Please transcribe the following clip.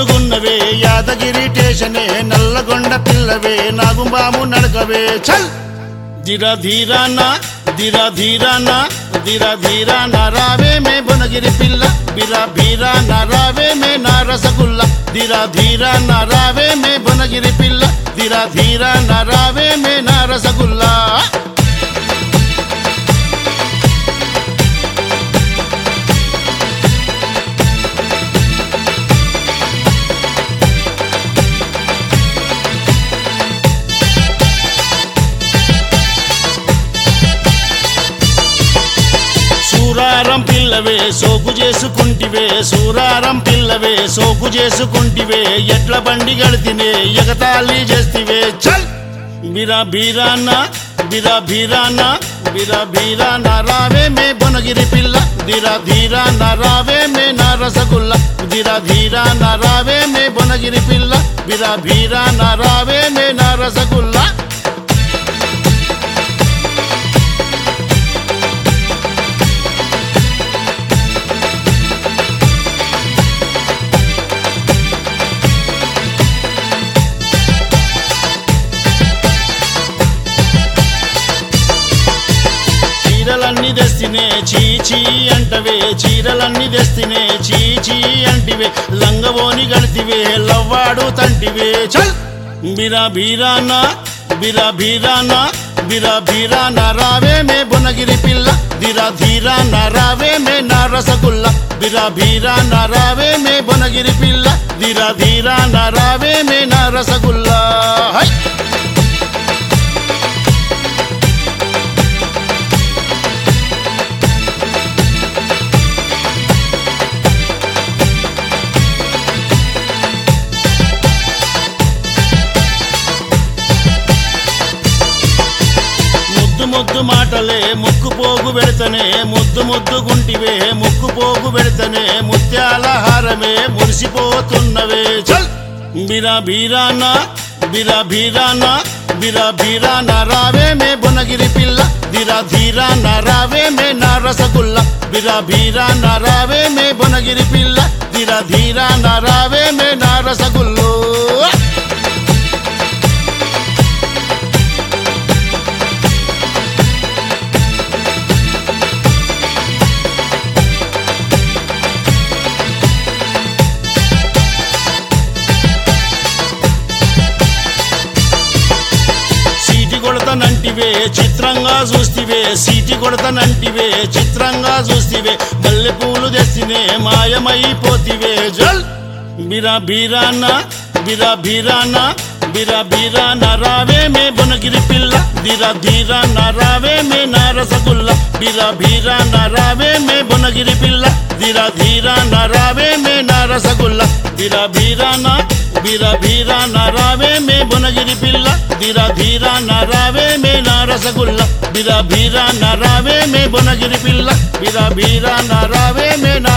ముద్దుగున్నవే యాదగిరి టేషనే నల్లగొండ పిల్లవే నాగుంబాము నడకవే చల్ దిర ధీరానా దిర ధీరానా దిర ధీరానా రావే మే బునగిరి పిల్ల బిరా బీరా రావే మే నా రసగుల్ల దిర ధీరానా రావే మే బునగిరి పిల్ల దిర ధీరానా రావే మే నా రసగుల్లా సూరారం పిల్లవే సోకు చేసుకుంటివే సూరారం పిల్లవే సోకు చేసుకుంటివే ఎట్ల బండి గడితినే ఎగతాళి చేస్తివే చల్ బిరా బీరానా బిరా బీరానా బిరా బీరానా రావే మే బొనగిరి పిల్ల దిరా ధీరా రావే మే నా రసగుల్ల దిరా ధీరా రావే మే బొనగిరి పిల్ల బిరా బీరా రావే మే నా రసగుల్లా చీరలన్నీ తెస్తినే చీచీ అంటవే చీరలన్నీ తెస్తినే చీచీ అంటివే లంగవోని గడితివే లవ్వాడు తంటివే చల్ బిరా బీరానా బిరా బీరానా బిరా బీరానా రావే మే బునగిరి పిల్ల దిరా ధీరా రావే మే నా రసగుల్ల బిరా బీరానా రావే మే బునగిరి పిల్ల దిరా ధీరా రావే మే నా రసగుల్లా హై ముద్దు ముద్దు మాటలే ముక్కు పోగు పెడతనే ముద్దు ముద్దు గుంటివే ముక్కు పోగు పెడతనే ముత్యాల హారమే మురిసిపోతున్నవే చల్ బిరా బీరానా బిరా బీరానా బిరా బీరానా రావే మే బునగిరి పిల్ల దిరా ధీరా రావే మే నా రసగుల్ల బిరా బీరానా రావే మే బునగిరి పిల్ల దిరా ధీరా రావే మే నా రసగుల్లో సీటి కొడతనంటివే చిత్రంగా చూస్తివే సీటి కొడతనంటివే చిత్రంగా చూస్తివే మల్లె పూలు తెస్తినే మాయమైపోతివే జల్ బిరా బీరానా బిరా బీరానా బిరా బీరానా రావే మే బునగిరి పిల్ల దిరా ధీరా రావే మే నా రసగుల్ల బిరా బీరానా రావే మే బునగిరి పిల్ల దిరా ధీరా రావే మే నా రసగుల్ల దిరా బీరానా బిరా బీరానా రావే మే బునగిరి పిల్ల దిరా ధీరా రావే మే నా రసగుల్ల బిరా బీరానా రావే మే బునగిరి పిల్ల బిరా బీరానా రావే మే నా